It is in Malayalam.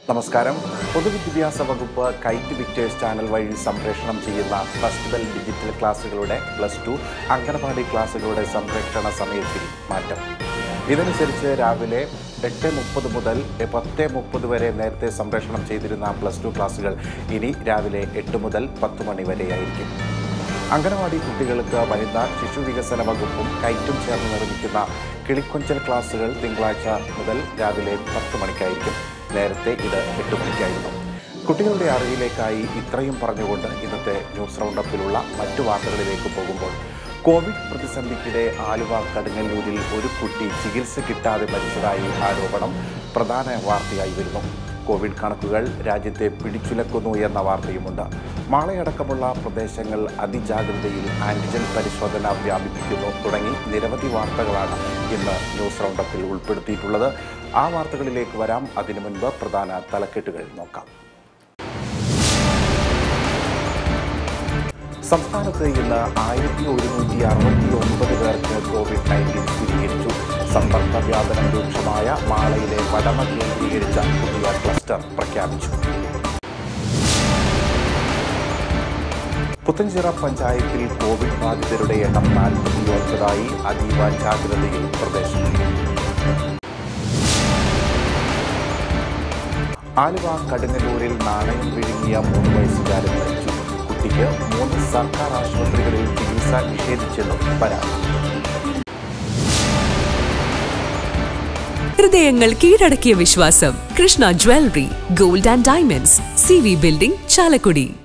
നമസ്കാരം പൊതുവിദ്യാഭ്യാസ വകുപ്പ് കൈറ്റ് വിക്ടേഴ്സ് ചാനൽ വഴി സംപ്രേഷണം ചെയ്യുന്ന ഫെസ്റ്റിവൽ ഡിജിറ്റൽ ക്ലാസ്സുകളുടെ പ്ലസ് ടു അംഗനവാടി ക്ലാസ്സുകളുടെ സംരക്ഷണ സമയത്തിൽ മാറ്റം ഇതനുസരിച്ച് രാവിലെ എട്ട് മുപ്പത് മുതൽ പത്ത് മുപ്പത് വരെ നേരത്തെ സംപ്രേഷണം ചെയ്തിരുന്ന പ്ലസ് ടു ക്ലാസ്സുകൾ ഇനി രാവിലെ എട്ട് മുതൽ പത്ത് മണി വരെയായിരിക്കും അംഗനവാടി കുട്ടികൾക്ക് വനിതാ ശിശു വികസന വകുപ്പും കൈറ്റും ചേർന്ന് നിർമ്മിക്കുന്ന കിളിക്കൊഞ്ചൽ ക്ലാസ്സുകൾ തിങ്കളാഴ്ച മുതൽ രാവിലെ പത്ത് മണിക്കായിരിക്കും നേരത്തെ ഇത് എട്ട് മണിക്കായിരുന്നു കുട്ടികളുടെ അറിവിലേക്കായി ഇത്രയും പറഞ്ഞുകൊണ്ട് ഇന്നത്തെ ന്യൂസ് റൗണ്ടപ്പിലുള്ള മറ്റു വാർത്തകളിലേക്ക് പോകുമ്പോൾ കോവിഡ് പ്രതിസന്ധിക്കിടെ ആലുവ കടുങ്ങല്ലൂരിൽ ഒരു കുട്ടി ചികിത്സ കിട്ടാതെ മരിച്ചതായി ആരോപണം പ്രധാന വാർത്തയായി വരുന്നു കോവിഡ് കണക്കുകൾ രാജ്യത്തെ പിടിച്ചുലക്കുന്നു എന്ന വാർത്തയുമുണ്ട് മാളയടക്കമുള്ള പ്രദേശങ്ങൾ അതിജാഗ്രതയിൽ ആന്റിജൻ പരിശോധന വ്യാപിപ്പിക്കുന്നു തുടങ്ങി നിരവധി വാർത്തകളാണ് ഇന്ന് ന്യൂസ് റൗണ്ടപ്പിൽ ഉൾപ്പെടുത്തിയിട്ടുള്ളത് ആ വാർത്തകളിലേക്ക് വരാം അതിനു മുൻപ് പ്രധാന തലക്കെട്ടുകൾ നോക്കാം സംസ്ഥാനത്ത് ഇന്ന് ആയിരത്തി ഒരുന്നൂറ്റി അറുപത്തി ഒൻപത് പേർക്ക് കോവിഡ് നയൻറ്റീൻ സ്ഥിരീകരിച്ചു സമ്പർക്ക വ്യാപനം രൂക്ഷമായ മാളയിലെ വടമ കേന്ദ്രീകരിച്ച പുതിയ ക്ലസ്റ്റർ പ്രഖ്യാപിച്ചു പുത്തഞ്ചിറ പഞ്ചായത്തിൽ കോവിഡ് ബാധിതരുടെ എണ്ണം നാൽപ്പത്തി ഒൻപതായി അതീവ ജാഗ്രതയിൽ പ്രദേശം ആലുവ കടുങ്ങല്ലൂരിൽ നാണയം വിഴുങ്ങിയ മൂന്ന് വയസ്സുകാരൻ മരിച്ചു കുട്ടിക്ക് മൂന്ന് സർക്കാർ ആശുപത്രികളിൽ ചികിത്സ നിഷേധിച്ചെന്നും പരാതി ഹൃദയങ്ങൾ കീഴടക്കിയ വിശ്വാസം Krishna jewellery gold and diamonds C V building Chalakudy